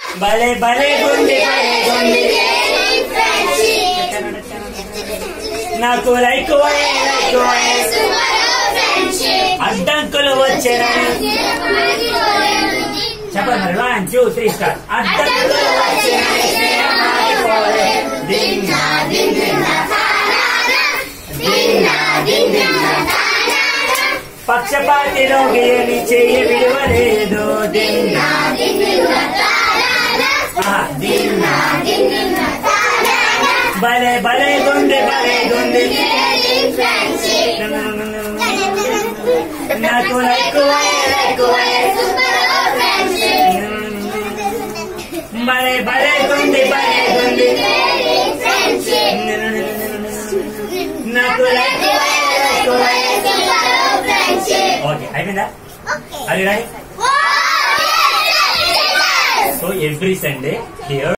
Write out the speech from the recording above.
భలే భలే గుండి భలే గుండి నాకు లైక్ వయే లైక్ వయే అడ్డంకులు వచ్చారని చెప్పండి మరి వన్ టూ త్రీ స్టార్ అడ్డంకులు వచ్చారని స్నేహమాగిపోలే. దింగా దింగా పక్షపాతిలోకి ఏమి చెయ్యి విలువలేదు దింగా ఆ, దింగా భలే భలే గుండె భలే గుండె నాకు లైక్ వయే లైక్ వయే భలే భలే గుండె భలే గుండె నాకు లైక్ వయే లైక్ వయే ఓకే అయిపోయిందా అది రాయి సో ఎవ్రీ సండే హియర్